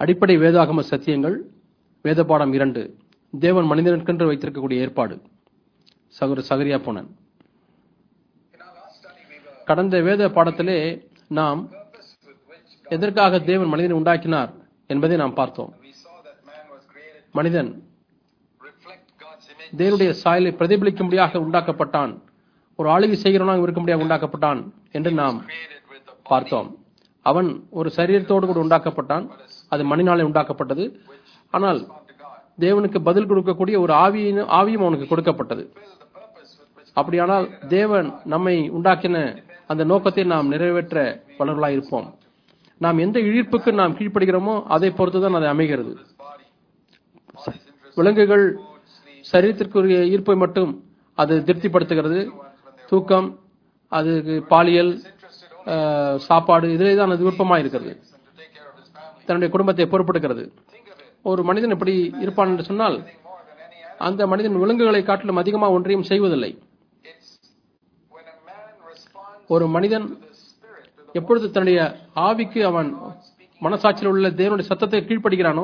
அடிப்படை வேதாகம சத்தியங்கள் வேத பாடம் இரண்டு தேவன் மனிதனுக்கென்று வைத்திருக்கக்கூடிய ஏற்பாடு சகோதர சகரியா போனன் In our last study, we were கடந்த வேத பாடத்திலே நாம் purpose with which God, எதற்காக தேவன் மனிதனை உண்டாக்கினார் என்பதை நாம் பார்த்தோம் we saw that man was created மனிதன் to reflect God's image. தேவனுடைய சாயலை பிரதிபலிக்கும்படியாக உண்டாக்கப்பட்டான் ஒரு ஆளுகை செய்கிறவனாக இருக்கும்படியாக உண்டாக்கப்பட்டான் என்று நாம் Created with a body பார்த்தோம் அவன் ஒரு சரீரத்தோடு கூட உண்டாக்கப்பட்டான் அது மண்ணினாலே உண்டாக்கப்பட்டது ஆனால் bound to God. தேவனுக்கு பதில் கொடுக்கக்கூடிய ஒரு ஆவியின் ஆவியும் அவனுக்கு கொடுக்கப்பட்டது Fulfill the purpose with which அப்படியானால் தேவன் நம்மை உண்டாக்கின அந்த நோக்கத்தை நாம் நிறைவேற்ற வல்லவர்களாய் இருப்போம் நாம் எந்த இழிப்புக்கு நாம் கீழ்ப்படுகிறோமோ அதை பொறுத்துதான் அது அமைகிறது this body, all his interests, விலங்குகள் food, sleep, சரீரத்திற்குரிய ஈர்ப்பை மட்டும் அது திருப்திப்படுத்துகிறது தூக்கம் அதுக்கு பாலியல் interested அஹ், சாப்பாடு இதிலே தான் அது விருப்பமாக இருக்கிறது and to take care of his family. தன்னுடைய குடும்பத்தை பொறுப்பெடுக்கிறது Think of it. ஒரு மனிதன் எப்படி இருப்பான் என்று சொன்னால் Nothing more than any animal. அந்த மனிதன் விலங்குகளை காட்டிலும் அதிகமாக ஒன்றையும் செய்வதில்லை It's when a man responds ஒரு மனிதன் to the spirit, to the எப்பொழுது தன்னுடைய ஆவிக்கு அவன் மனசாட்சியில் உள்ள தேவனுடைய சத்தத்தை கீழ்ப்படுகிறானோ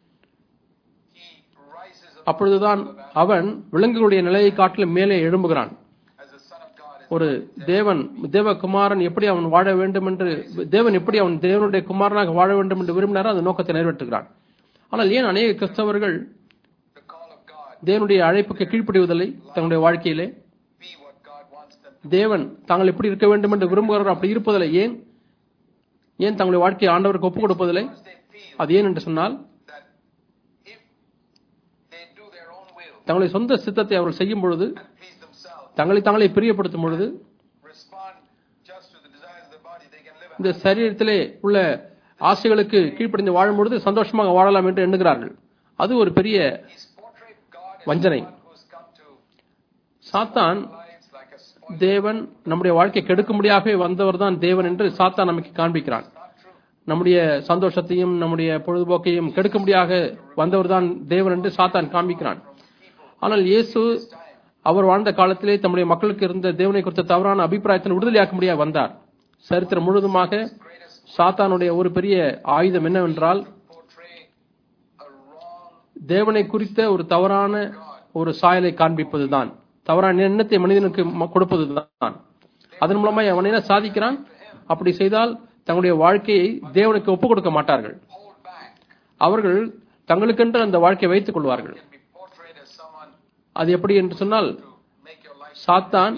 he rises up அப்பொழுதுதான் அவன் விலங்குகளுடைய நிலையை காட்டிலும் மேலே எழும்புகிறான் as a son of God. Is ஒரு தேவன் தேவகுமாரன் எப்படி அவன் வாழ வேண்டும் என்று தேவன் எப்படி அவன் தேவனுடைய குமாரனாக வாழ வேண்டும் என்று விரும்பினாரோ அந்த நோக்கத்தை நிறைவேற்றுகிறான் ஆனால் ஏன் அநேக கிறிஸ்தவர்கள் the call of God. தேவனுடைய அழைப்புக்கு கீழ்ப்படிவதில்லை தன்னுடைய வாழ்க்கையிலே Be what God wants them to. தேவன் தாங்கள் எப்படி இருக்க வேண்டும் என்று விரும்புகிறார்கள் அப்படி இருப்பதில்லை ஏன் ஏன் தங்களுடைய வாழ்க்கையை ஆண்டவருக்கு ஒப்புக் கொடுப்பதில்லை Because they feel அது ஏன் என்று சொன்னால் that if they do their own will தங்களுடைய சொந்த சித்தத்தை அவர்கள் செய்யும் பொழுது and please themselves, தங்களை தாங்களே பிரியப்படுத்தும் பொழுது respond just to the desires of the body, they can live. இந்த சரீரத்திலே உள்ள ஆசைகளுக்கு கீழ்ப்படிந்து வாழும் பொழுது சந்தோஷமாக வாழலாம் என்று எண்ணுகிறார்கள் அது ஒரு பெரிய He's portrayed God as வஞ்சனை one who's come to சாத்தான் lives like a spoil. தேவன் நம்முடைய வாழ்க்கை கெடுக்கும்படியாகவே வந்தவர் தான் தேவன் என்று சாத்தான் நமக்கு காண்பிக்கிறான் Not true. நம்முடைய சந்தோஷத்தையும் நம்முடைய பொழுதுபோக்கையும் கெடுக்கும்படியாக வந்தவர் தான் தேவன் என்று சாத்தான் காண்பிக்கிறான் ஆனால் இயேசு அவர் வாழ்ந்த காலத்திலே தம்முடைய மக்களுக்கு இருந்த தேவனை குறித்த தவறான அபிப்பிராயத்தில் விடுதலையாக்கும்படியாக வந்தார் சரித்திரம் முழுவதுமாக சாத்தானுடைய ஒரு பெரிய ஆயுதம் என்னவென்றால் Portray a wrong தேவனை குறித்த ஒரு தவறான ஒரு சாயலை காண்பிப்பதுதான் தவறான எண்ணத்தை மனிதனுக்கு ம- கொடுப்பதுதான் அதன் மூலமாக அவன் என்ன சாதிக்கிறான் அப்படி செய்தால் தங்களுடைய வாழ்க்கையை தேவனுக்கு ஒப்புக் கொடுக்க மாட்டார்கள் hold back அவர்கள் தங்களுக்கென்று அந்த வாழ்க்கையை வைத்துக் கொள்வார்கள் can be portrayed as someone அது எப்படி என்று சொன்னால் to make your life சாத்தான்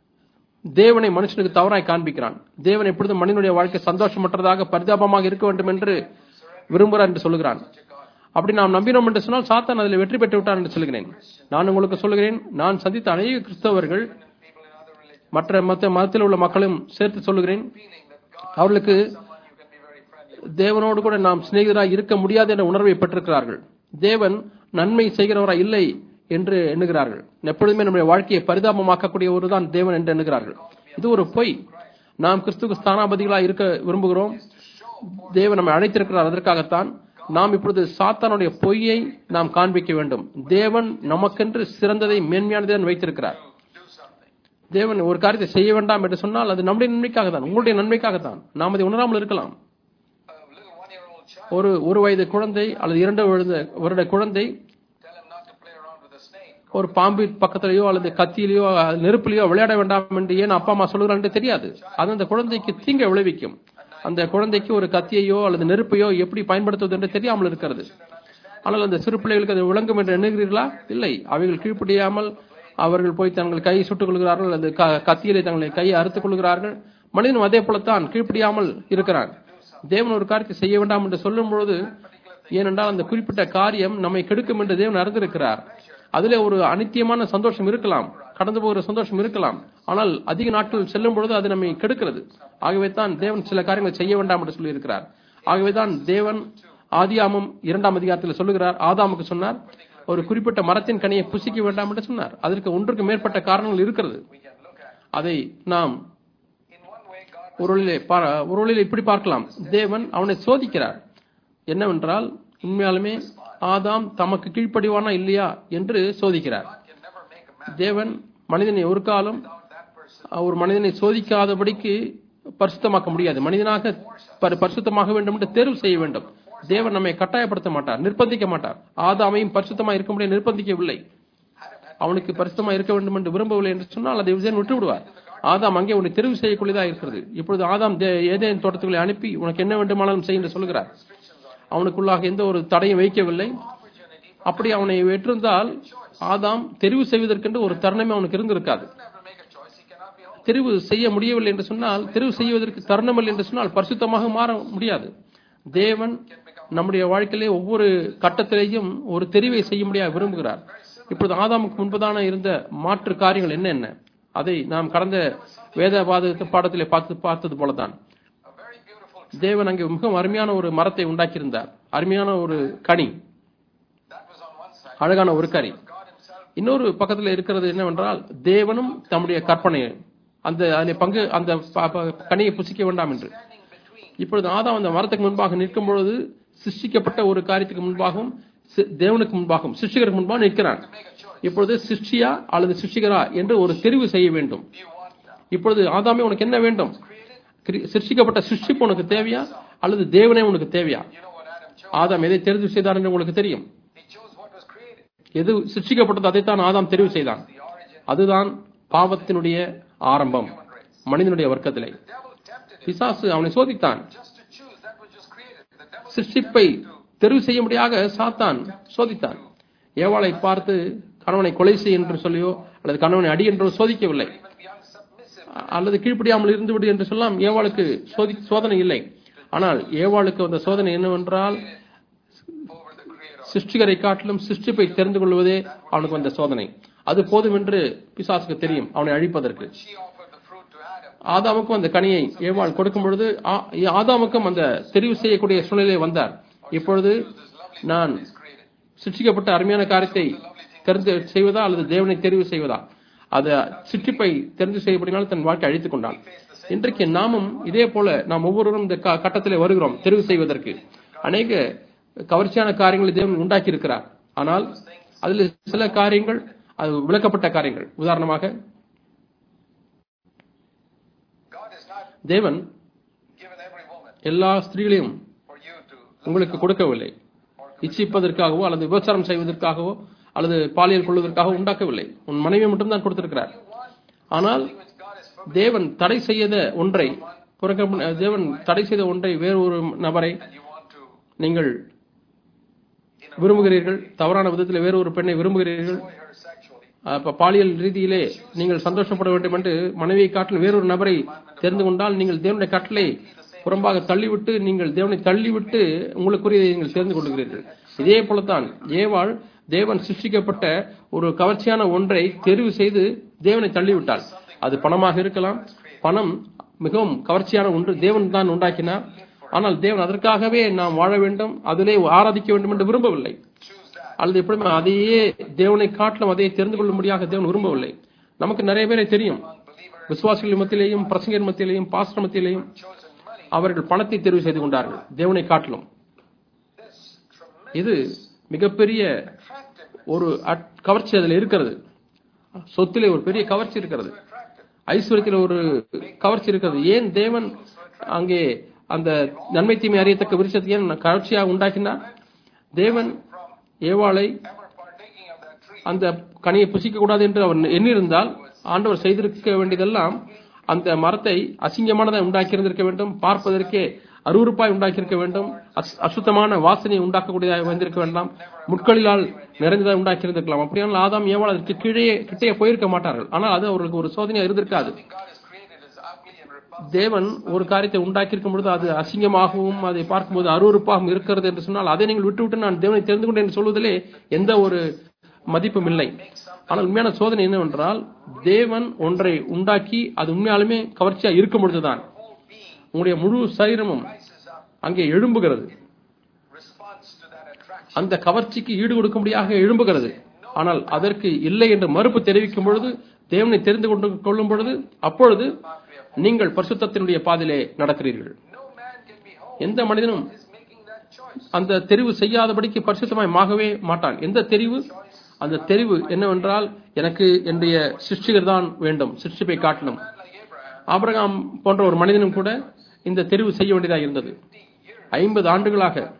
தேவனை மனுஷனுக்கு தவறாய் காண்பிக்கிறான் தேவன் எப்பொழுதும் மனிதனுடைய வாழ்க்கை சந்தோஷமற்றதாக பரிதாபமாக இருக்க வேண்டும் என்று விரும்புகிறார் என்று சொல்லுகிறான் such a God. அப்படி நாம் நம்பினோம் என்று சொன்னால் சாத்தான் அதில் வெற்றி பெற்று விட்டான் என்று சொல்கிறேன் நான் உங்களுக்கு சொல்கிறேன் நான் சந்தித்த அநேக கிறிஸ்தவர்கள் People in other religions மற்ற மற்ற மதத்தில் உள்ள மக்களும் சேர்த்து சொல்லுகிறேன் feeling that God அவர்களுக்கு is someone you can be very friendly with. தேவனோடு கூட நாம் சிநேகிதராய் இருக்க முடியாது என்ற உணர்வை பெற்றிருக்கிறார்கள் தேவன் நன்மை செய்கிறவராய் இல்லை என்று எண்ணுகிறார்கள் எப்பொழுதுமே நம்முடைய வாழ்க்கையை பரிதாபமாக்கக்கூடிய ஒருதான் தேவன் என்று எண்ணுகிறார்கள் இது ஒரு பொய் நாம் கிறிஸ்துவ ஸ்தானாபதிகளாய் இருக்க விரும்புகிறோம் தேவன் நம்மை அழைத்திருக்கிறார் அதற்காகத்தான் நாம் இப்பொழுது சாத்தானுடைய பொய்யை நாம் காண்பிக்க வேண்டும் தேவன் நமக்கென்று சிறந்ததை மேன்மையானதை வைத்திருக்கிறார் Do something. தேவன் ஒரு காரியத்தை செய்ய வேண்டாம் என்று சொன்னால் அது நம்முடைய நன்மைக்காக தான் உங்களுடைய நன்மைக்காக தான் நாம் அதை உணராமல் இருக்கலாம் A little one-year-old child, ஒரு ஒரு வயது குழந்தை அல்லது இரண்டு வருட வருட குழந்தை tell him not to play around with a snake. ஒரு பாம்பு பக்கத்திலேயோ அல்லது கத்தியிலேயோ அல்லது நெருப்பிலேயோ விளையாட வேண்டாம் என்று ஏன் அப்பா அம்மா சொல்கிறார் என்று தெரியாது அது அந்த குழந்தைக்கு தீங்கை விளைவிக்கும் அந்த குழந்தைக்கு ஒரு கத்தியையோ அல்லது நெருப்பையோ எப்படி பயன்படுத்துவது என்று தெரியாமல் இருக்கிறது ஆனால் அந்த சிறு பிள்ளைகளுக்கு அது விளங்கும் என்று எண்ணுகிறீர்களா இல்லை அவைகள் கீழ்ப்படியாமல் அவர்கள் போய் தங்கள் கையை சுட்டுக் கொள்கிறார்கள் அல்லது க- கத்தியிலே தங்களை கையை அறுத்துக் கொள்கிறார்கள் மனிதனும் அதே போலத்தான் கீழ்ப்படியாமல் இருக்கிறான் தேவன் ஒரு காரியத்தை செய்ய வேண்டாம் என்று சொல்லும் பொழுது ஏனென்றால் அந்த குறிப்பிட்ட காரியம் நம்மை கெடுக்கும் என்று தேவன் அறிந்திருக்கிறார் அதிலே ஒரு அனித்தியமான சந்தோஷம் இருக்கலாம் கடந்து போகிற சந்தோஷம் இருக்கலாம் ஆனால் அதிக நாட்கள் செல்லும் பொழுது அது நம்மை கெடுக்கிறது ஆகவே தான் தேவன் சில காரியங்களை செய்ய வேண்டாம் என்று சொல்லியிருக்கிறார் ஆகவே தான் தேவன் ஆதியாமம் இரண்டாம் அதிகாரத்தில் சொல்லுகிறார் ஆதாமுக்கு சொன்னார் ஒரு குறிப்பிட்ட மரத்தின் கனியை புசிக்க வேண்டாம் என்று சொன்னார் அதற்கு ஒன்றுக்கு மேற்பட்ட காரணங்கள் இருக்கிறது We can look at. அதை நாம் In one way, God உருளிலே பா- உருளிலே இப்படி பார்க்கலாம் தேவன் அவனை சோதிக்கிறார் என்னவென்றால் உண்மையாலுமே ஆதாம் தமக்கு கீழ்ப்படிவானா இல்லையா என்று சோதிக்கிறார் can never make a man தேவன் மனிதனை ஒரு காலம் without that person. ஒரு மனிதனை சோதிக்காதபடிக்கு பரிசுத்தமாக்க முடியாது மனிதனாக பரி- பரிசுத்தமாக வேண்டும் என்று தேர்வு செய்ய வேண்டும் தேவன் நம்மை கட்டாயப்படுத்த மாட்டார் நிர்பந்திக்க மாட்டார் ஆதாமையும் பரிசுத்தமா இருக்க முடிய நிர்பந்திக்கவில்லை அவனுக்கு பரிசுத்தமா இருக்க வேண்டும் என்று விரும்பவில்லை என்று சொன்னால் அதை விஜயன் விட்டு விடுவார் ஆதாம் அங்கே உன்னை தெரிவு செய்யக்கூடியதா இருக்கிறது இப்பொழுது ஆதாம் தே- ஏதேன் தோட்டத்துக்குள்ளே அனுப்பி உனக்கு என்ன வேண்டுமானாலும் செய் என்று சொல்கிறார் அவனுக்குள்ளாக எந்த ஒரு தடையும் வைக்கவில்லை அப்படி அவனை வெற்றிருந்தால் ஆதாம் தெரிவு செய்வதற்கென்று ஒரு தருணமே அவனுக்கு இருந்திருக்காது தெரிவு செய்ய முடியவில்லை என்று சொன்னால் தெரிவு செய்வதற்கு தருணமில்லை என்று சொன்னால் பரிசுத்தமாக மாற முடியாது தேவன் நம்முடைய வாழ்க்கையிலே ஒவ்வொரு கட்டத்திலேயும் ஒரு தெரிவை செய்ய முடியாது விரும்புகிறார் இப்பொழுது ஆதாமுக்கு முன்பதான இருந்த மாற்று காரியங்கள் என்ன என்ன அதை நாம் கடந்த வேத பாத பாடத்திலே பார்த்து பார்த்தது போலதான் தேவன் அங்கே மிகவும் அருமையான ஒரு மரத்தை உண்டாக்கியிருந்தார் அருமையான ஒரு கனி அழகான ஒரு கனி இன்னொரு பக்கத்துல இருக்கிறது என்னவென்றால் தேவனும் தம்முடைய கற்பனை அந்த அதில் பங்கு அந்த ப- ப- கனியை புசிக்க வேண்டாம் என்று இப்பொழுது ஆதாம் அந்த மரத்துக்கு முன்பாக நிற்கும் பொழுது சிருஷ்டிக்கப்பட்ட ஒரு காரியத்துக்கு முன்பாகவும் சி- தேவனுக்கு முன்பாகவும் சிருஷ்டிகருக்கு முன்பாக நிற்கிறான் இப்பொழுது சிருஷ்டியா அல்லது சிருஷ்டிகரா என்று ஒரு தெரிவு செய்ய வேண்டும் இப்பொழுது ஆதாமே உனக்கு என்ன வேண்டும் கிரி- சிருஷ்டிக்கப்பட்ட சிருஷ்டிப்பு உனக்கு தேவையா அல்லது தேவனே உனக்கு தேவையா ஆதாம் எதை தெரிவு செய்தார் என்று உங்களுக்கு தெரியும் எது சிருஷ்டிக்கப்பட்டது அதைத்தான் ஆதாம் தெரிவு செய்தான் அதுதான் பாவத்தினுடைய ஆரம்பம் மனிதனுடைய வர்க்கத்திலே பிசாசு அவனை சோதித்தான் சிருஷ்டிப்பை தெரிவு செய்யும்படியாக சாத்தான் சோதித்தான் ஏவாளை பார்த்து கணவனை கொலை செய் என்று சொல்லியோ அல்லது கணவனை அடி என்றோ சோதிக்கவில்லை அ- அல்லது கீழ்ப்படியாமல் இருந்து விடு என்று சொல்லலாம் ஏவாளுக்கு சோதி சோதனை இல்லை ஆனால் ஏவாளுக்கு வந்த சோதனை என்னவென்றால் சிருஷ்டிகரை காட்டிலும் சிருஷ்டிப்பை தெரிந்து கொள்வதே அவனுக்கு வந்த சோதனை அது போதும் என்று பிசாசுக்கு தெரியும் அவனை அழிப்பதற்கு ஆதாமுக்கும் அந்த கனியை ஏவாள் கொடுக்கும் பொழுது ஆ- ஆதாமுக்கும் அந்த தெரிவு செய்யக்கூடிய சூழ்நிலை வந்தார் இப்பொழுது நான் சிருஷ்டிக்கப்பட்ட அருமையான காரியத்தை தெரிந்து செய்வதா அல்லது தேவனை தெரிவு செய்வதா அது சிற்றிப்பை தெரிந்து செய்யப்படினால் தன் வாழ்க்கை அழித்துக் கொண்டான் இன்றைக்கு நாமும் இதே போல நாம் ஒவ்வொருவரும் இந்த க- கட்டத்திலே வருகிறோம் தெரிவு செய்வதற்கு அநேக கவர்ச்சியான காரியங்களை தேவன் உண்டாக்கி இருக்கிறார் ஆனால் அதில் சில காரியங்கள் அது விளக்கப்பட்ட காரியங்கள் உதாரணமாக God has not தேவன் given every woman எல்லா ஸ்திரீகளையும் for you to உங்களுக்கு கொடுக்கவில்லை இச்சிப்பதற்காகவோ அல்லது விபச்சாரம் செய்வதற்காகவோ அல்லது பாலியல் கொள்வதற்காகவோ உண்டாக்கவில்லை உன் மனைவி மட்டும்தான் கொடுத்திருக்கிறார் ஆனால் which God has forbidden தேவன் தடை செய்த ஒன்றை புறக்க தேவன் தடை செய்த ஒன்றை வேறு ஒரு நபரை and you want to நீங்கள் விரும்புகிறீர்கள் தவறான விதத்தில் வேறு ஒரு பெண்ணை விரும்புகிறீர்கள் enjoy her sexually. அப்ப பாலியல் ரீதியிலே நீங்கள் சந்தோஷப்பட வேண்டும் என்று மனைவியை காட்டில் வேறொரு நபரை தெரிந்து கொண்டால் நீங்கள் தேவனுடைய கட்டளை புறம்பாக தள்ளிவிட்டு நீங்கள் தேவனை தள்ளிவிட்டு உங்களுக்குரியதை நீங்கள் தெரிந்து கொள்கிறீர்கள் இதே போலத்தான் ஏவாள் தேவன் சிருஷ்டிக்கப்பட்ட ஒரு கவர்ச்சியான ஒன்றை தெரிவு செய்து தேவனை தள்ளிவிட்டாள் அது பணமாக இருக்கலாம் பணம் மிகவும் கவர்ச்சியான ஒன்று தேவன் தான் உண்டாக்கினார் ஆனால் தேவன் அதற்காகவே நாம் வாழ வேண்டும் அதிலே ஆராதிக்க வேண்டும் என்று விரும்பவில்லை அல்லது எப்படியுமே அதையே தேவனை காட்டிலும் அதையே தெரிந்து கொள்ளும்படியாக தேவன் விரும்பவில்லை நமக்கு நிறைய பேரை தெரியும் விசுவாசிகள் மத்தியிலேயும் பிரசங்கர் மத்தியிலேயும் பாஸ்டர் மத்தியிலேயும் அவர்கள் பணத்தை தெரிவு செய்து கொண்டார்கள் தேவனை காட்டிலும் இது மிகப்பெரிய ஒரு அட்- கவர்ச்சி அதில் இருக்கிறது சொத்திலே ஒரு பெரிய கவர்ச்சி இருக்கிறது ஐஸ்வர்யத்தில் ஒரு கவர்ச்சி இருக்கிறது ஏன் தேவன் அங்கே அந்த நன்மை தீமை அறியத்தக்க விருட்சத்தை ஏன் கவர்ச்சியாக உண்டாக்கினார் தேவன் ஏவாளை Ever partaking of that tree, அந்த கனியை புசிக்க கூடாது என்று அவர் எண்ணியிருந்தால் ஆண்டவர் செய்திருக்க வேண்டியதெல்லாம் அந்த மரத்தை அசிங்கமானதை உண்டாக்கி இருந்திருக்க வேண்டும் பார்ப்பதற்கே அருவருப்பாய் உண்டாக்கியிருக்க வேண்டும் அஸ்- அசுத்தமான வாசனையை உண்டாக்கக்கூடியதாக வந்திருக்க வேண்டாம் முட்களிலால் நிறைந்ததாக உண்டாக்கி இருந்திருக்கலாம் அப்படியானால் ஆதாம் ஏவாள் அதற்கு கீழே கிட்டே போயிருக்க மாட்டார்கள் ஆனால் அது அவர்களுக்கு ஒரு சோதனையா இருந்திருக்காது God has created is ugly and repulsive. தேவன் ஒரு காரியத்தை உண்டாக்கியிருக்கும் பொழுது அது அசிங்கமாகவும் அதை பார்க்கும்போது அருவருப்பாகவும் இருக்கிறது என்று சொன்னால் அதை நீங்கள் விட்டுவிட்டு நான் தேவனை தெரிந்து கொண்டேன் என்று சொல்வதிலே எந்த ஒரு மதிப்பும் இல்லை ஆனால் உண்மையான சோதனை என்னவென்றால் தேவன் ஒன்றை உண்டாக்கி அது உண்மையாலுமே கவர்ச்சியா இருக்கும் பொழுதுதான் உங்களுடைய முழு சரீரமும் அங்கே எழும்புகிறது Response to that attraction. அந்த கவர்ச்சிக்கு ஈடு கொடுக்கும்படியாக எழும்புகிறது ஆனால் அதற்கு இல்லை என்று மறுப்பு தெரிவிக்கும் பொழுது தேவனை தெரிந்து கொண்டு கொள்ளும் பொழுது அப்பொழுது நீங்கள் பரிசுத்தத்தினுடைய பாதையிலே நடக்கிறீர்கள் No man can be whole எந்த மனிதனும் is making that choice. அந்த தெரிவு செய்யாதபடிக்கு பரிசுத்தமாய் மாகவே மாட்டான் எந்த தெரிவு அந்த தெரிவு என்னவென்றால் எனக்கு என்னுடைய சிருஷ்டிகர் தான் வேண்டும் சிருஷ்டிப்பை காட்டணும் Like Abraham, ஆபிரகாம் போன்ற ஒரு மனிதனும் கூட இந்த தெரிவு செய்ய வேண்டியதாக இருந்தது ஐம்பது ஆண்டுகளாக first call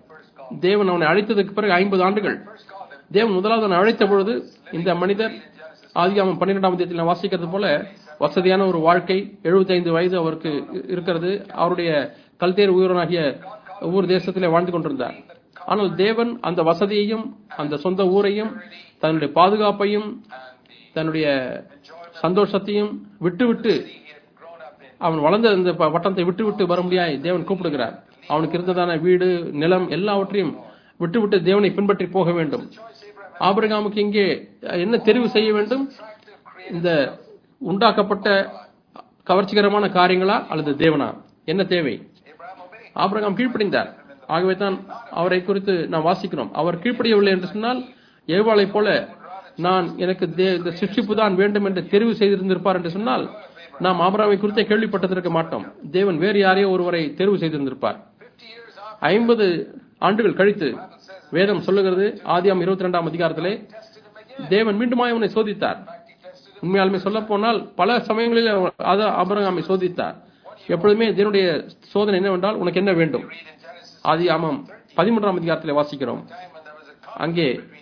தேவன் அவனை அழைத்ததுக்கு பிறகு ஐம்பது ஆண்டுகள் First called him. தேவன் முதலாவது அவனை அழைத்த பொழுது இந்த மனிதர் ஆதியாமம் பன்னிரெண்டாம் தேதியில் நான் வாசிக்கிறது போல வசதியான ஒரு வாழ்க்கை 75 வயது அவருக்கு இ- இருக்கிறது அவருடைய கல்தேர் உயிரனாகிய ஊர் தேசத்திலே வாழ்ந்து கொண்டிருந்தார் ஆனால் தேவன் அந்த வசதியையும் அந்த சொந்த ஊரையும் தன்னுடைய பாதுகாப்பையும் தன்னுடைய சந்தோஷத்தையும் விட்டுவிட்டு He had grown up in. அவன் வளர்ந்த இந்த ப- பட்டணத்தை விட்டு விட்டு வர முடியாய் தேவன் கூப்பிடுகிறார் அவனுக்கு இருந்ததான வீடு நிலம் எல்லாவற்றையும் விட்டு விட்டு தேவனை பின்பற்றி போக வேண்டும் Choice Abraham ஆபிரகாமுக்கு இங்கே என்ன தெரிவு செய்ய வேண்டும் attractive, creative. இந்த உண்டாக்கப்பட்ட கவர்ச்சிகரமான காரியங்களா அல்லது தேவனா என்ன தேவை Abraham obeyed. ஆபிரகாம் கீழ்ப்படிந்தார் ஆகவே தான் அவரை குறித்து நாம் வாசிக்கிறோம் அவர் கீழ்ப்படியவில்லை என்று சொன்னால் ஏவாளை போல நான் எனக்கு தே- இந்த சிருஷ்டிப்பு தான் வேண்டும் என்று தெரிவு செய்திருந்திருப்பார் என்று சொன்னால் நாம் ஆபிரகாமை குறித்தே கேள்விப்பட்டிருக்க மாட்டோம் தேவன் வேறு யாரையோ ஒருவரை தெரிவு செய்திருந்திருப்பார் 50 years after ஐம்பது ஆண்டுகள் கழித்து வேதம் சொல்லுகிறது ஆதியாம் இருபத்தி ரெண்டாம் அதிகாரத்திலே tested him again. தேவன் மீண்டுமாய் அவனை சோதித்தார் In fact, he tested him. உண்மையாலுமே சொல்ல போனால் பல சமயங்களில் அவர் அத ஆபிரகாமை சோதித்தார் எப்பொழுதுமே தேவனுடைய சோதனை என்னவென்றால் உனக்கு என்ன வேண்டும் Read in Genesis ஆதி ஆமாம் பதிமூன்றாம் அதிகாரத்திலே வாசிக்கிறோம் time when there was a conflict அங்கே between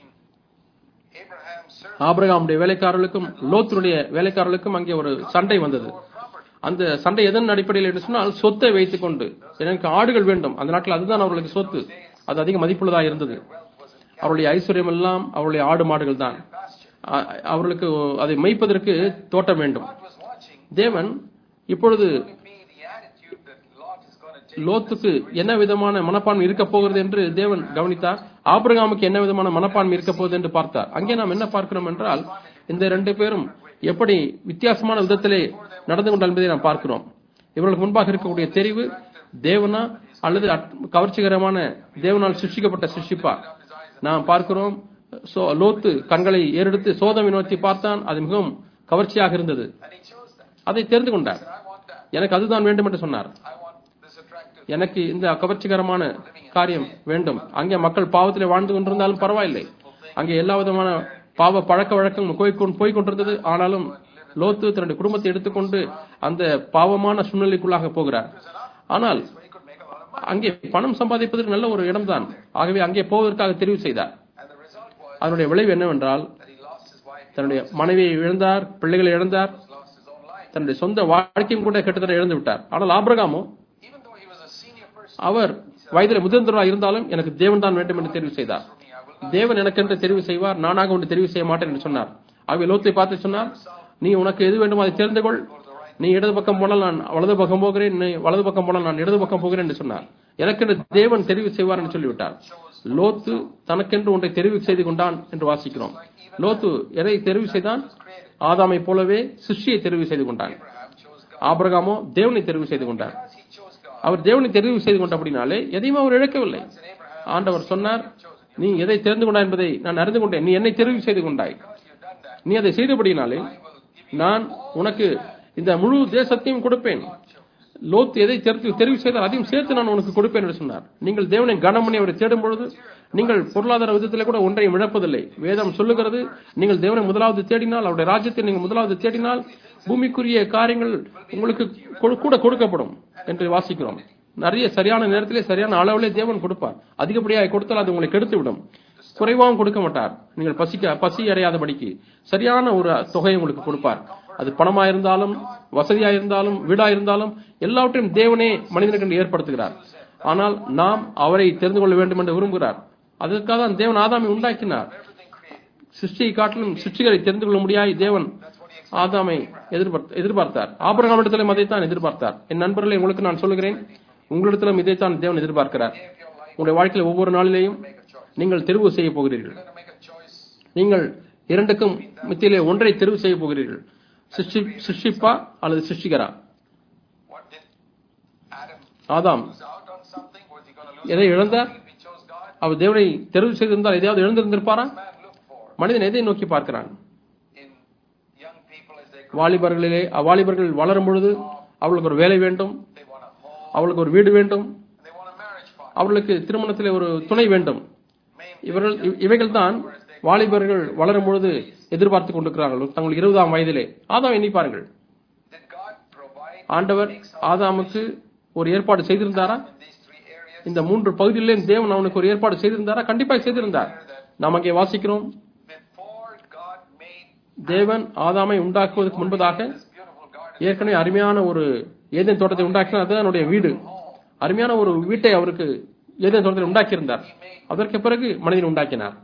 Abraham's servant ஆபிரகாமுடைய வேலைக்காரர்களுக்கும் லோத்துடைய வேலைக்காரர்களுக்கும் அங்கே ஒரு சண்டை வந்தது property. அந்த சண்டை எதன் அடிப்படையில் என்று சொன்னால் சொத்தை வைத்துக் கொண்டு எனக்கு ஆடுகள் வேண்டும் அந்த நாட்டில் அதுதான் அவர்களுக்கு சொத்து அது அதிக மதிப்புள்ளதாக இருந்தது அவருடைய ஐஸ்வர்யம் எல்லாம் அவருடைய ஆடு மாடுகள் தான் அ- அவர்களுக்கு அதை மேய்ப்பதற்கு தோட்டம் வேண்டும் God was watching தேவன் இப்பொழுது me the attitude that Lot is going to take. லோத்துக்கு என்ன விதமான மனப்பான்மை இருக்க போகிறது என்று தேவன் கவனித்தார் ஆபிரகாமுக்கு என்ன விதமான மனப்பான்மை இருக்க போகுது என்று பார்த்தார் அங்கே நாம் என்ன பார்க்கிறோம் என்றால் இந்த ரெண்டு பேரும் எப்படி வித்தியாசமான விதத்திலே நடந்து கொண்டால் என்பதை நாம் பார்க்கிறோம் இவர்களுக்கு முன்பாக இருக்கக்கூடிய தெரிவு தேவனா அல்லது அட்- கவர்ச்சிகரமான தேவனால் சிருஷ்டிக்கப்பட்ட சிருஷ்டிப்பா நாம் பார்க்கிறோம் சோ லோத்து கண்களை ஏறெடுத்து சோதமை நோக்கி பார்த்தான் அது மிகவும் கவர்ச்சியாக இருந்தது And he chose that. அதை தெரிந்து கொண்டார் I want that. எனக்கு அதுதான் வேண்டும் என்று சொன்னார் I want this attractive. எனக்கு இந்த கவர்ச்சிகரமான காரியம் வேண்டும் அங்கே மக்கள் பாவத்திலே வாழ்ந்து கொண்டிருந்தாலும் பரவாயில்லை அங்கே எல்லா விதமான பாவ பழக்க வழக்கம் போய்க்கொண்டு போய் கொண்டிருந்தது ஆனாலும் லோத்து தன்னுடைய குடும்பத்தை எடுத்துக்கொண்டு அந்த பாவமான சூழ்நிலைக்குள்ளாக போகிறார் ஆனால் So he could make a lot of money. அங்கே பணம் சம்பாதிப்பதற்கு நல்ல ஒரு இடம்தான் ஆகவே அங்கே போவதற்காக தெரிவு செய்தார் And the result was அதனுடைய விளைவு என்னவென்றால் that he lost his wife, he தன்னுடைய மனைவியை இழந்தார் பிள்ளைகளை இழந்தார் lost his own life. தன்னுடைய சொந்த வாழ்க்கையும் கூட கிட்டத்தட்ட இழந்து விட்டார் ஆனால் ஆபிரகாமோ Even though he was a senior person, அவர் வயதில் முதிர்ந்தவராக இருந்தாலும் எனக்கு தேவன் தான் வேண்டும் என்று தெரிவு செய்தார் for me, I will தேவன் எனக்கென்று தெரிவு செய்வார் நானாக ஒன்று தெரிவு செய்ய மாட்டேன் என்று சொன்னார் ஆகவே லோத்தை பார்த்து சொன்னார் நீ உனக்கு எது வேண்டுமோ அதை தெரிந்து கொள் நீ இடது பக்கம் போனால் நான் வலது பக்கம் போகிறேன் நீ வலது பக்கம் போனால் நான் இடது பக்கம் போகிறேன் என்று சொன்னார் எனக்கென்று தேவன் தெரிவு செய்வார் என்று சொல்லிவிட்டார் லோத்து தனக்கென்று ஒன்றை தெரிவு செய்து கொண்டான் என்று வாசிக்கிறோம் லோத்து எதை தெரிவு செய்தான் ஆதாமை போலவே சிருஷ்டியை தெரிவு செய்து கொண்டான் Abraham chose God. ஆபிரகாமோ தேவனை தெரிவு செய்து கொண்டார் Because he chose God, அவர் தேவனை தெரிவு செய்து கொண்டபடினாலே எதையும் அவர் இழக்கவில்லை and Abraham, ஆண்டவர் சொன்னார் நீ எதை தெரிந்து கொண்டாய் என்பதை நான் அறிந்து கொண்டேன் நீ என்னை தெரிவு செய்து கொண்டாய் because you've done that, நீ அதை செய்தபடினாலே I will give you நான் உனக்கு இந்த முழு தேசத்தையும் கொடுப்பேன் லோத் எதை தெரிவு தெரிவு செய்தால் அதையும் சேர்த்து நான் உனக்கு கொடுப்பேன் என்று சொன்னார் நீங்கள் தேவனை கனம் பண்ணி அவரை தேடும் பொழுது நீங்கள் பொருளாதார விதத்திலே கூட ஒன்றையும் இழப்பதில்லை வேதம் சொல்லுகிறது நீங்கள் தேவனை முதலாவது தேடினால் அவருடைய ராஜ்யத்தை நீங்கள் முதலாவது தேடினால் பூமிக்குரிய காரியங்கள் உங்களுக்கு கொடு- கூட கொடுக்கப்படும் என்று வாசிக்கிறோம் நிறைய சரியான நேரத்திலே சரியான அளவிலே தேவன் கொடுப்பார் அதிகப்படியாக கொடுத்தால் அது உங்களை கெடுத்து விடும் குறைவாகவும் கொடுக்க மாட்டார் நீங்கள் பசிக்க பசி அடையாதபடிக்கு சரியான ஒரு தொகையை உங்களுக்கு கொடுப்பார் அது பணமா இருந்தாலும் வசதியா இருந்தாலும் வீடா இருந்தாலும் எல்லாவற்றையும் தேவனே மனிதனுக்கு ஏற்படுத்துகிறார் ஆனால் நாம் அவரை தெரிந்து கொள்ள வேண்டும் என்று விரும்புகிறார் அதற்காக தான் தேவன் ஆதாமை உண்டாக்கினார் everything created. சிருஷ்டியை காட்டிலும் சிருஷ்டிகளை தெரிந்து கொள்ள முடியாய் தேவன் ஆதாமை எதிர்பார்த்த எதிர்பார்த்தார் ஆபரகாம் இடத்திலும் அதைத்தான் எதிர்பார்த்தார் என் நண்பர்களே உங்களுக்கு நான் சொல்லுகிறேன் உங்களிடத்திலும் இதைத்தான் தேவன் எதிர்பார்க்கிறார் உங்களுடைய வாழ்க்கையில் ஒவ்வொரு நாளிலேயும் நீங்கள் தெரிவு செய்ய போகிறீர்கள் You're going to make a choice. நீங்கள் இரண்டுக்கும் மத்தியிலே ஒன்றை தெரிவு செய்ய போகிறீர்கள் சிருஷ்டி சிருஷ்டிப்பா அல்லது சிருஷ்டிகரா What did Adam Adam lose out on something? Was he going to lose எதை இழந்தார் if he chose God? அவர் தேவனை தெரிவு செய்திருந்தால் எதையாவது எழுந்திருந்திருப்பாரா Man look for மனிதன் எதை நோக்கி பார்க்கிறான் in young people as they grow. வாலிபர்களிலே அவ்வாலிபர்கள் வளரும் பொழுது அவளுக்கு ஒரு வேலை வேண்டும் They want a home. அவளுக்கு ஒரு வீடு வேண்டும் They want a marriage partner. அவர்களுக்கு திருமணத்திலே ஒரு துணை வேண்டும் Main இவர்கள் இவைகள் தான் வாலிபர்கள் வளரும் பொழுது எதிர்பார்த்து கொண்டிருக்கிறார்கள் தங்கள் இருபதாம் வயதிலே ஆதாம் எண்ணி பாருங்கள் Did God provide ஆண்டவர் ஆதாமுக்கு ஒரு ஏற்பாடு செய்திருந்தாரா in these three areas? இந்த மூன்று பகுதிகளிலும் தேவன் அவனுக்கு ஒரு ஏற்பாடு செய்திருந்தாரா கண்டிப்பாக செய்திருந்தார் நாம் அங்கே வாசிக்கிறோம் Before God made தேவன் ஆதாமை உண்டாக்குவதற்கு முன்பதாக this beautiful garden, ஏற்கனவே அருமையான ஒரு ஏதேன் தோட்டத்தை உண்டாக்கினார் அதுதான் அவனுடைய வீடு அருமையான ஒரு வீட்டை அவருக்கு ஏதேன் தோட்டத்தில் உண்டாக்கியிருந்தார் அதற்கு பிறகு மனிதன் உண்டாக்கினார்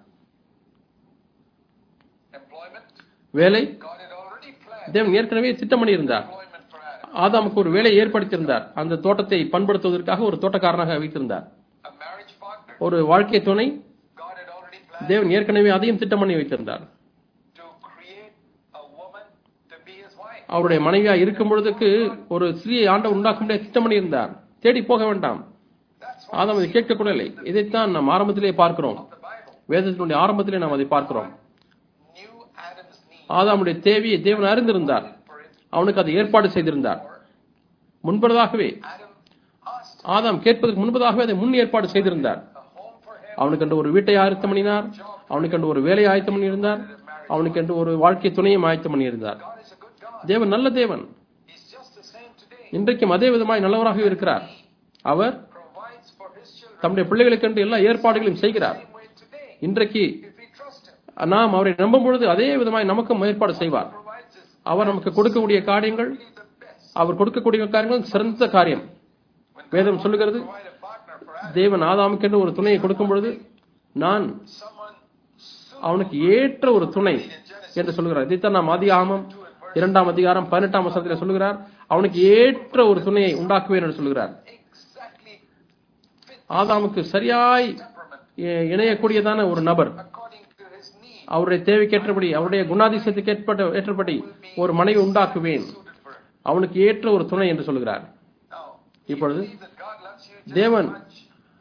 employment, வேலை God had already planned தேவன் ஏற்கனவே திட்டம் பண்ணியிருந்தார் employment for Adam. ஆதாமுக்கு ஒரு வேலையை ஏற்படுத்தியிருந்தார் அந்த தோட்டத்தை பண்படுத்துவதற்காக ஒரு தோட்டக்காரனாக வைத்திருந்தார் A marriage partner, ஒரு வாழ்க்கை துணை God had already planned தேவன் ஏற்கனவே அதையும் திட்டம் பண்ணி வைத்திருந்தார் to create a woman to be his wife. அவருடைய மனைவியா இருக்கும் பொழுதுக்கு ஒரு ஸ்திரியை ஆண்ட உண்டாக்க முடியாது திட்டம் பண்ணியிருந்தார் தேடி போக வேண்டாம் That's ஆதாம் இதை கேட்கக்கூடவில்லை இதைத்தான் நாம் ஆரம்பத்திலே பார்க்கிறோம் what the Bible வேதத்தினுடைய ஆரம்பத்திலே நாம் அதை பார்க்கிறோம் knew Adam's need ஆதாமுடைய தேவையை தேவன் அறிந்திருந்தார் for it. அவனுக்கு அதை ஏற்பாடு செய்திருந்தார் முன்பதாகவே Adam asked ஆதாம் கேட்பதற்கு முன்பதாகவே அதை முன் ஏற்பாடு செய்திருந்தார் a home for him, அவனுக்கு என்று ஒரு வீட்டை ஆயத்தம் பண்ணினார் அவனுக்கு என்று ஒரு வேலையை ஆயத்தம் பண்ணியிருந்தார் அவனுக்கு என்று ஒரு வாழ்க்கை துணையும் ஆயத்தம் பண்ணியிருந்தார் God is a good God. தேவன் நல்ல தேவன் He's just the same today. இன்றைக்கும் அதே விதமாய் நல்லவராகவே இருக்கிறார் அவர் Provides for his children தம்முடைய பிள்ளைகளுக்கென்று எல்லா ஏற்பாடுகளையும் செய்கிறார் the same way today. இன்றைக்கு If we trust him, நாம் அவரை நம்பும் பொழுது அதே விதமாய் நமக்கும் ஏற்பாடு செய்வார் provides us அவர் நமக்கு கொடுக்கக்கூடிய காரியங்கள் really the best. அவர் கொடுக்கக்கூடிய காரியங்கள் சிறந்த காரியம் வேதம் சொல்லுகிறது Provide a partner for Adam. தேவன் ஆதாமுக்கென்று ஒரு துணையை கொடுக்கும் பொழுது நான் Someone suitable அவனுக்கு ஏற்ற ஒரு துணை என்று சொல்லுகிறார் இதைத்தான் நாம் ஆதியாகமம் இரண்டாம் அதிகாரம் பதினெட்டாம் வசனத்தில் சொல்லுகிறார் அவனுக்கு ஏற்ற ஒரு துணையை உண்டாக்குவேன் என்று சொல்லுகிறார் exactly fit ஆதாமுக்கு சரியாய் temperament இ- இணையக்கூடியதான ஒரு நபர் according to his need அவருடைய தேவைக்கேற்றபடி அவருடைய குணாதிசயத்துக்கு ஏற்பட்ட ஏற்றபடி ஒரு மனைவி உண்டாக்குவேன் suited for him. அவனுக்கு ஏற்ற ஒரு துணை என்று சொல்லுகிறார் Now, இப்பொழுது believe that God loves you just தேவன் as much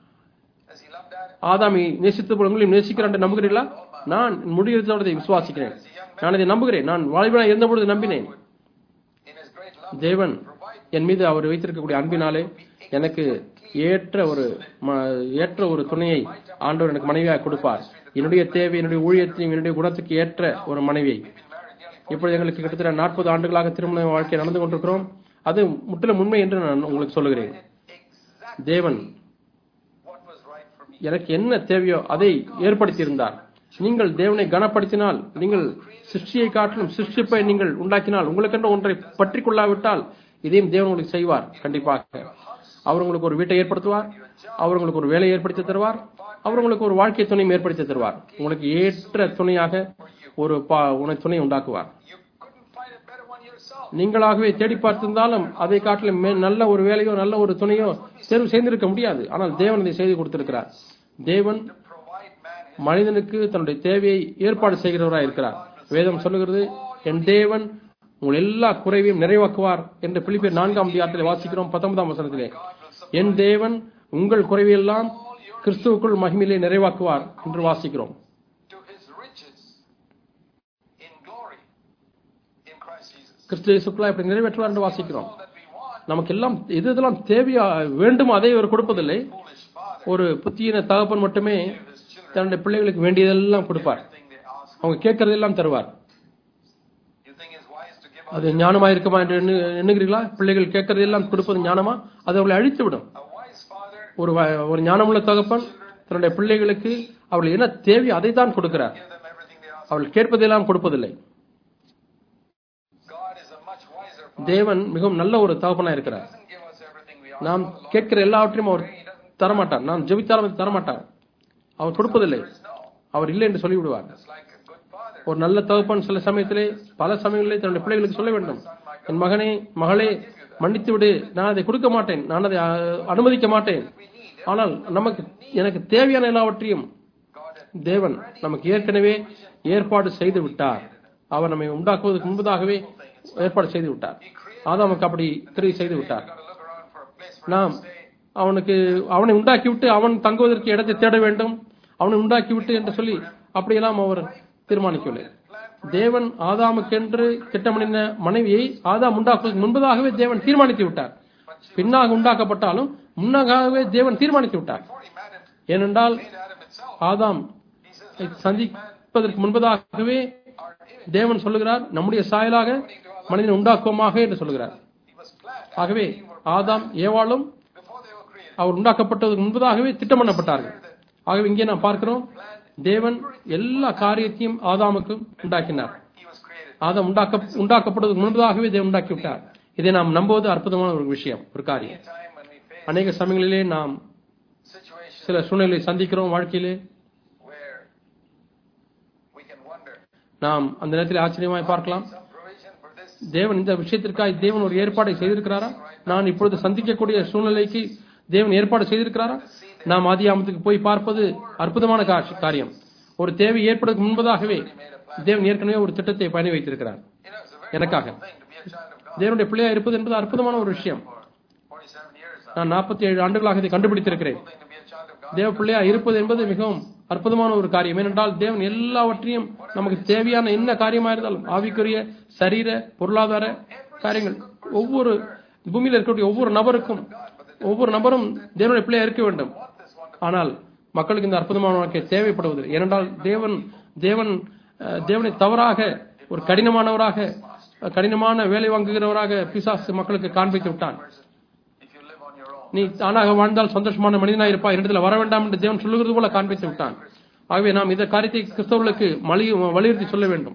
as he loved Adam. ஆதாமி நேசித்து போல உங்களையும் நேசிக்கிறான் என்று நம்புகிறீர்களா நான் முடிகிறதோட விசுவாசிக்கிறேன் நான் இதை நம்புகிறேன் நான் வாழ்வினா இருந்தபொழுது நம்பினேன் In his great love, தேவன் provide என் மீது அவர் வைத்திருக்கக்கூடிய அன்பினாலே எனக்கு ஏற்ற ஒரு ம- ஏற்ற ஒரு துணையை ஆண்டவர் எனக்கு மனைவியாக கொடுப்பார் என்னுடைய தேவை என்னுடைய ஊழியத்தையும் என்னுடைய குணத்துக்கு ஏற்ற ஒரு மனைவியை been married nearly இப்பொழுது எங்களுக்கு கிட்டத்தட்ட நாற்பது ஆண்டுகளாக திருமண வாழ்க்கை நடந்து கொண்டிருக்கிறோம் அது முற்றிலும் உண்மை என்று நான் உங்களுக்கு சொல்லுகிறேன் exactly தேவன் what was right for me. எனக்கு என்ன தேவையோ அதை ஏற்படுத்தியிருந்தார் நீங்கள் தேவனை கனப்படுத்தினால் நீங்கள் சிருஷ்டியை காட்டிலும் சிருஷ்டிப்பை நீங்கள் உண்டாக்கினால் உங்களுக்கென்று ஒன்றை பற்றி கொள்ளாவிட்டால் இதையும் தேவன் உங்களுக்கு செய்வார் கண்டிப்பாக அவர் உங்களுக்கு ஒரு வீட்டை ஏற்படுத்துவார் அவர் உங்களுக்கு ஒரு வேலையை ஏற்படுத்தி தருவார் அவர் உங்களுக்கு ஒரு வாழ்க்கை துணையும் ஏற்படுத்தி தருவார் உங்களுக்கு ஏற்ற துணையாக ஒரு பா உணை துணை உண்டாக்குவார் You couldn't find a better one yourself. நீங்களாகவே தேடி பார்த்திருந்தாலும் அதை காட்டிலும் மே- நல்ல ஒரு வேலையோ நல்ல ஒரு துணையோ தேர்வு செய்திருக்க முடியாது ஆனால் தேவன் இதை செய்து கொடுத்திருக்கிறார் தேவன் To provide man his மனிதனுக்கு தன்னுடைய தேவையை ஏற்பாடு செய்கிறவராய் இருக்கிறார் வேதம் சொல்லுகிறது என் தேவன் உங்கள் எல்லா குறைவையும் நிறைவாக்குவார் என்று பிலிப்பியர் நான்காம் அதிகாரத்தில் வாசிக்கிறோம் பத்தொன்பதாம் வசனத்திலே என் தேவன் உங்கள் குறைவையெல்லாம் கிறிஸ்துவுக்குள் மகிமையிலே நிறைவாக்குவார் என்று வாசிக்கிறோம் to his riches in glory in Christ Jesus. கிறிஸ்து இயேசுக்குள்ளா இப்படி நிறைவேற்றுவார் என்று வாசிக்கிறோம் All that we want, நமக்கு எல்லாம் எது எதெல்லாம் தேவையா வேண்டுமோ அதை அவர் கொடுப்பதில்லை foolish father, ஒரு புத்தியின தகப்பன் மட்டுமே give his children தன்னுடைய பிள்ளைகளுக்கு வேண்டியதெல்லாம் கொடுப்பார் everything they ask. அவங்க கேட்கறதெல்லாம் தருவார் You think it's wise to give அது ஞானமா இருக்குமா என்று எண்ணு- எண்ணுகிறீர்களா பிள்ளைகள் கேட்கறதெல்லாம் கொடுப்பது ஞானமா அது அவர்களை அழித்து விடும் a wise father ஒரு வ- ஒரு ஞானமுள்ள தகப்பன் தன்னுடைய பிள்ளைகளுக்கு அவர்கள் என்ன தேவையோ அதை தான் கொடுக்கிறார் give them everything they ask. அவர்கள் கேட்பதெல்லாம் கொடுப்பதில்லை God is a much wiser father. தேவன் மிகவும் நல்ல ஒரு தகப்பனா He இருக்கிறார் doesn't give us everything we ask. நாம் கேட்கிற எல்லாவற்றையும் அவர் தரமாட்டார் நாம் ஜெபித்தாலும் அதை தரமாட்டார் அவர் கொடுப்பதில்லை There is no. அவர் இல்லை என்று சொல்லிவிடுவார் It's like a good father. ஒரு நல்ல தகப்பன் சில சமயத்திலே பல சமயங்களிலே தன்னுடைய பிள்ளைகளுக்கு சொல்ல வேண்டும் என் மகனே மகளே மன்னித்து விடு நான் அதை கொடுக்க மாட்டேன் நான் அதை அஹ், அனுமதிக்க மாட்டேன் We need ஆனால் நமக்கு எனக்கு தேவையான எல்லாவற்றையும் God had தேவன் நமக்கு ஏற்கனவே ஏற்பாடு செய்து விட்டார் அவர் நம்மை உண்டாக்குவதற்கு முன்பதாகவே ஏற்பாடு செய்து விட்டார் ஆதாமுக்கு அப்படி கிரியை செய்து விட்டார் got to look around for a place for நாம் அவனுக்கு அவனை உண்டாக்கிவிட்டு அவன் தங்குவதற்கு இடத்தை தேட வேண்டும் அவனை உண்டாக்கிவிட்டு என்று சொல்லி அப்படியெல்லாம் அவர் தீர்மானிக்கவில்லை தேவன் ஆதாமுக்கென்று திட்டமிடின மனைவியை ஆதாம் உண்டாக்குவதற்கு முன்பதாகவே தேவன் தீர்மானித்து விட்டார் பின்னாக உண்டாக்கப்பட்டாலும் முன்னதாகவே தேவன் தீர்மானித்து விட்டார் before he made it, ஏனென்றால் made Adam itself. Adam He says, சந்திப்பதற்கு முன்பதாகவே our image, தேவன் சொல்லுகிறார் நம்முடைய சாயலாக மனிதனை உண்டாக்குவோமாக என்று சொல்லுகிறார் he was planned. ஆகவே ஆதாம் ஏவாளும் Before they were created, அவர் உண்டாக்கப்பட்டதுக்கு முன்பதாகவே திட்டம் பண்ணப்பட்டார்கள் ஆகவே இங்கே நாம் பார்க்கிறோம் தேவன் எல்லா காரியத்தையும் ஆதாமுக்கு உண்டாக்கினார் He was created. ஆதாம் உண்டாக்க உண்டாக்கப்படுவதற்கு முன்பதாகவே தேவன் உண்டாக்கி விட்டார் இதை நாம் நம்புவது அற்புதமான ஒரு விஷயம் ஒரு காரியம் A time when we face அநேக சமயங்களிலே நாம் situations சில சூழ்நிலை சந்திக்கிறோம் வாழ்க்கையிலே where we can wonder நாம் அந்த நேரத்தில் ஆச்சரியமாய் பார்க்கலாம் some provision for this. தேவன் இந்த விஷயத்திற்காக தேவன் ஒரு ஏற்பாடை செய்திருக்கிறாரா நான் இப்பொழுது சந்திக்கக்கூடிய சூழ்நிலைக்கு தேவன் ஏற்பாடு செய்திருக்கிறாரா நாம் ஆதியாமத்துக்கு போய் பார்ப்பது அற்புதமான கா- காரியம் ஒரு தேவை ஏற்படுவதற்கு முன்பதாகவே தேவன் ஏற்கனவே ஒரு திட்டத்தை பயணி வைத்திருக்கிறார் You know, it's a very எனக்காக thing to be a child of God தேவனுடைய பிள்ளையா இருப்பது என்பது அற்புதமான ஒரு விஷயம் for 47 years. now. நான் நாற்பத்தி ஏழு ஆண்டுகளாக இதை கண்டுபிடித்திருக்கிறேன் thing to be a child of God. தேவ பிள்ளையா இருப்பது என்பது மிகவும் அற்புதமான ஒரு காரியம் ஏனென்றால் தேவன் எல்லாவற்றையும் நமக்கு தேவையான என்ன காரியமா இருந்தாலும் ஆவிக்குரிய சரீர பொருளாதார காரியங்கள் ஒவ்வொரு பூமியில் இருக்கக்கூடிய ஒவ்வொரு நபருக்கும் ஒவ்வொரு நபரும் தேவனுடைய பிள்ளையா இருக்க வேண்டும் ஆனால் மக்களுக்கு இந்த அற்புதமான வாழ்க்கை தேவைப்படுவதில்லை ஏனென்றால் தேவன் தேவன் அஹ், தேவனை தவறாக ஒரு கடினமானவராக அஹ், கடினமான வேலை வாங்குகிறவராக பிசாசு மக்களுக்கு காண்பித்து விட்டான் If you live on your own. நீ தானாக வாழ்ந்தால் சந்தோஷமான மனிதனாக இருப்பாய் இடத்துல வர வேண்டாம் என்று தேவன் சொல்லுகிறது போல காண்பித்து விட்டான் ஆகவே நாம் இந்த காரியத்தை கிறிஸ்தவர்களுக்கு மலி வலியுறுத்தி சொல்ல வேண்டும்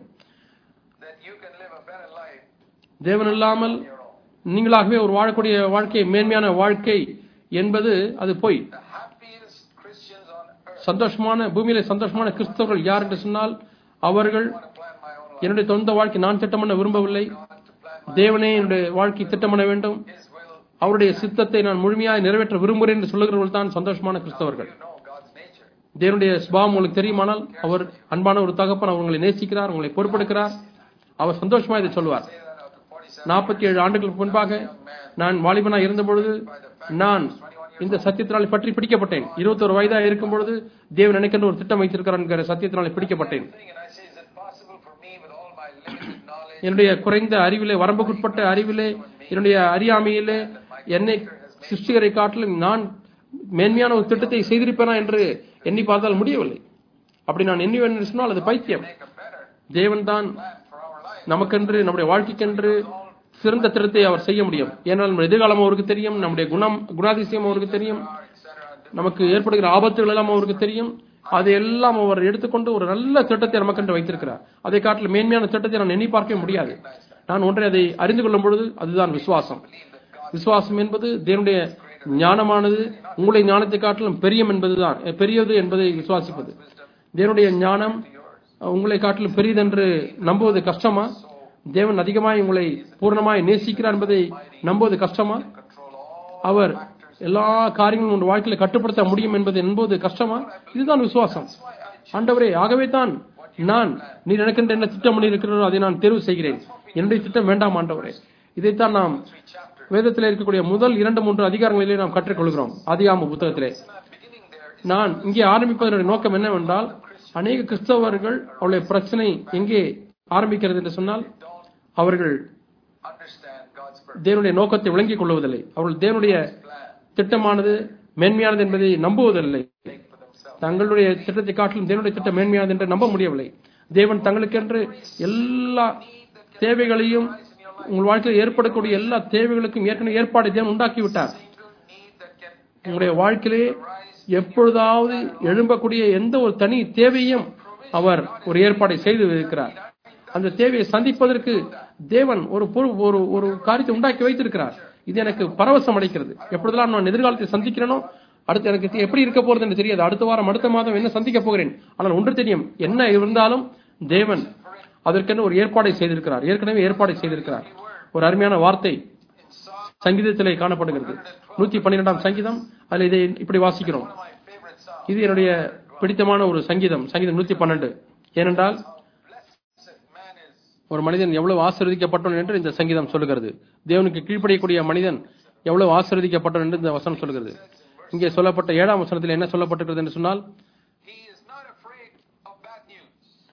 That you can live a better life தேவன் இல்லாமல் on your own. நீங்களாகவே ஒரு வாழக்கூடிய வாழ்க்கை மேன்மையான வாழ்க்கை என்பது அது பொய் The happiest Christians on earth. சந்தோஷமான பூமியில சந்தோஷமான கிறிஸ்தவர்கள் யார் என்று சொன்னால் அவர்கள் I want to plan my own life. என்னுடைய சொந்த வாழ்க்கை நான் திட்டம் பண்ண விரும்பவில்லை I want to plan my தேவனே என்னுடைய வாழ்க்கை திட்டம் பண்ண வேண்டும் His will. அவருடைய சித்தத்தை நான் முழுமையாக நிறைவேற்ற விரும்புகிறேன் என்று சொல்லுகிறவர்கள் தான் சந்தோஷமான கிறிஸ்தவர்கள் You know God's nature. தேவனுடைய சுபாவம் உங்களுக்கு தெரியுமானால் அவர் அன்பான ஒரு தகப்பன் அவர் உங்களை நேசிக்கிறார் உங்களை பொறுப்பெடுக்கிறார் அவர் சந்தோஷமா இதை சொல்வார் Say that after 47 நாற்பத்தி ஏழு ஆண்டுகளுக்கு முன்பாக நான் வாலிபனா இருந்த பொழுது நான் இந்த சத்தியத்தினாலே பற்றி பிடிக்கப்பட்டேன் இருபத்தொரு வயதா இருக்கும் பொழுது தேவன் எனக்கென்று ஒரு திட்டம் வைத்திருக்கிறார் என்கிற சத்தியத்தினாலே பிடிக்கப்பட்டேன் thing, and I say, is it possible for me with all my limited knowledge? என்னுடைய குறைந்த அறிவிலே வரம்புக்குட்பட்ட அறிவிலே என்னுடைய அறியாமையிலே என்னை சிருஷ்டிகரை காட்டிலும் நான் மேன்மையான ஒரு திட்டத்தை செய்திருப்பேனா என்று எண்ணி பார்த்தால் முடியவில்லை அப்படி நான் எண்ணி வேண்டும் என்று சொன்னால் அது பைத்தியம் Make a better தேவன் தான் plan for our life. நமக்கென்று நம்முடைய வாழ்க்கைக்கென்று சிறந்த திட்டத்தை அவர் செய்ய முடியும் ஏனால் நம்முடைய எதிர்காலம் அவருக்கு தெரியும் நம்முடைய குணம் குணாதிசயம் அவருக்கு தெரியும் Etc. நமக்கு ஏற்படுகிற ஆபத்துகள் எல்லாம் அவருக்கு தெரியும் அதையெல்லாம் அவர் எடுத்துக்கொண்டு ஒரு நல்ல திட்டத்தை நமக்கென்று வைத்திருக்கிறார் அதை காட்டில் மேன்மையான திட்டத்தை நான் எண்ணி பார்க்கவே முடியாது நான் ஒன்றை அதை அறிந்து கொள்ளும் பொழுது அதுதான் விசுவாசம் விசுவாசம் என்பது தேவனுடைய ஞானமானது உங்களுடைய ஞானத்தை காட்டிலும் பெரியம் என்பதுதான் அஹ், பெரியது என்பதை விசுவாசிப்பது தேவனுடைய ஞானம் அஹ், உங்களை காட்டிலும் பெரியதென்று நம்புவது கஷ்டமா தேவன் அதிகமாய் உங்களை பூர்ணமாய் நேசிக்கிறார் என்பதை நம்புவது கஷ்டமா Control all அவர் எல்லா காரியங்களும் உங்கள் வாழ்க்கையில கட்டுப்படுத்த முடியும் என்பது என்பது கஷ்டமா இதுதான் விசுவாசம் ஆண்டவரே ஆகவே தான் நான் நீ எனக்கென்று என்ன திட்டம் பண்ணி இருக்கிறதோ அதை நான் தேர்வு செய்கிறேன் என்னுடைய திட்டம் வேண்டாம் ஆண்டவரே இதைத்தான் நாம் வேதத்தில் இருக்கக்கூடிய முதல் இரண்டு மூன்று அதிகாரங்களிலே நாம் கற்றுக்கொள்கிறோம் அதிகாம புத்தகத்திலே beginning there is நான் இங்கே ஆரம்பிப்பதனுடைய நோக்கம் என்னவென்றால் அநேக கிறிஸ்தவர்கள் அவருடைய பிரச்சனை எங்கே ஆரம்பிக்கிறது என்று சொன்னால் அவர்கள் understand God's purpose. தேவனுடைய நோக்கத்தை விளங்கிக் கொள்வதில்லை அவர்கள் தேவனுடைய திட்டமானது மேன்மையானது என்பதை நம்புவதில்லை For themselves. தங்களுடைய திட்டத்தை காட்டிலும் தேவனுடைய திட்டம் மேன்மையானது என்று நம்ப முடியவில்லை தேவன் தங்களுக்கென்று எல்லா தேவைகளையும் உங்கள் வாழ்க்கையில் ஏற்படக்கூடிய எல்லா தேவைகளுக்கும் ஏற்கனவே ஏற்பாடு தேவன் உண்டாக்கி விட்டார் Single need that can உங்களுடைய வாழ்க்கையிலே எப்பொழுதாவது எழும்பக்கூடிய எந்த ஒரு தனி தேவையும் அவர் ஒரு ஏற்பாடை செய்து இருக்கிறார் அந்த தேவையை சந்திப்பதற்கு தேவன் ஒரு பொறு- ஒரு ஒரு காரியத்தை உண்டாக்கி வைத்திருக்கிறார் இது எனக்கு பரவசம் அடைக்கிறது எப்பொழுதெல்லாம் நான் எதிர்காலத்தை சந்திக்கிறேனோ அடுத்து எனக்கு எப்படி இருக்க போறது என்று தெரியாது அடுத்த வாரம் அடுத்த மாதம் என்ன சந்திக்க போகிறேன் ஆனால் ஒன்று தெரியும் என்ன இருந்தாலும் தேவன் அதற்கென்று ஒரு ஏற்பாடை செய்திருக்கிறார் ஏற்கனவே ஏற்பாடை செய்திருக்கிறார் ஒரு அருமையான வார்த்தை சங்கீதத்திலே காணப்படுகிறது நூத்தி பன்னிரெண்டாம் சங்கீதம் அதில் இதை இப்படி வாசிக்கிறோம் my favorite song. இது என்னுடைய பிடித்தமான ஒரு சங்கீதம் சங்கீதம் நூத்தி பன்னெண்டு ஏனென்றால் Blessed man is ஒரு மனிதன் எவ்வளவு ஆசீர்வதிக்கப்பட்டவன் என்று இந்த சங்கீதம் சொல்லுகிறது தேவனுக்கு கீழ்ப்படியக்கூடிய மனிதன் எவ்வளவு ஆசீர்வதிக்கப்பட்டவன் என்று இந்த வசனம் சொல்லுகிறது இங்கே சொல்லப்பட்ட ஏழாம் வசனத்தில் என்ன சொல்லப்பட்டிருக்கிறது என்று சொன்னால் he is not afraid of bad news.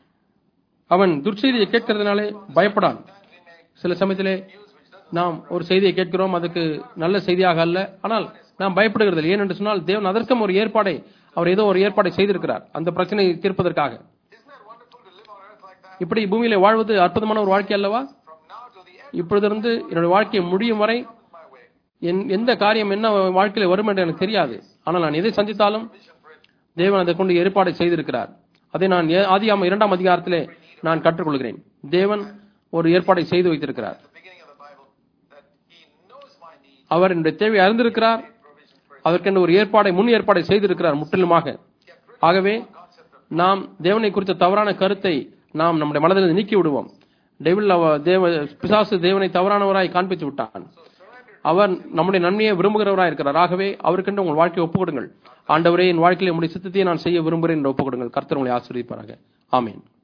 அவன் துர்ச்செய்தியை கேட்கிறதுனாலே பயப்படான் Sometimes we make சில சமயத்திலே news which doesn't நாம் ஒரு செய்தியை கேட்கிறோம் அதுக்கு நல்ல செய்தியாக அல்ல ஆனால் நாம் பயப்படுகிறது இல்லை. ஏனென்று சொன்னால் தேவன் அதற்கும் ஒரு ஏற்பாடை அவர் ஏதோ ஒரு ஏற்பாடை செய்திருக்கிறார் அந்த பிரச்சனையை தீர்ப்பதற்காக Isn't that wonderful to live on earth like that? இப்படி பூமியிலே வாழ்வது அற்புதமான ஒரு வாழ்க்கை அல்லவா From now till the end இப்பொழுதிருந்து என்னுடைய வாழ்க்கை முடியும் வரை of my way. என் எந்த காரியம் என்ன வாழ்க்கையில வரும் என்று எனக்கு தெரியாது ஆனால் நான் எதை சந்தித்தாலும் தேவன் அதை கொண்டு ஏற்பாடு செய்திருக்கிறார் அதை நான் ஏ- ஆதியாகமம் இரண்டாம் அதிகாரத்திலே நான் கற்றுக்கொள்கிறேன் தேவன் ஒரு ஏற்பாடை செய்து வைத்திருக்கிறார் the beginning of the Bible that He knows my needs, அவர் என்னுடைய தேவை அறிந்திருக்கிறார் provision for அதற்கென்று ஒரு ஏற்பாடை முன் ஏற்பாடை செய்திருக்கிறார் முற்றிலுமாக ஆகவே நாம் தேவனை குறித்த தவறான கருத்தை நாம் நம்முடைய மனதில் நீக்கி விடுவோம் டெவில் அவ தேவ பிசாசு தேவனை தவறானவராய் காண்பித்து விட்டான் அவர் நம்முடைய நன்மையை விரும்புகிறவராய் இருக்கிறார் ஆகவே அவருக்கென்று உங்கள் வாழ்க்கையை ஒப்புக் கொடுங்கள் ஆண்டவரே என் வாழ்க்கையில் உங்களுடைய சித்தத்தை நான் செய்ய விரும்புகிறேன் என்று ஒப்புக் கொடுங்கள் கர்த்தர் உங்களை ஆசீர்வதிப்பாராக ஆமென்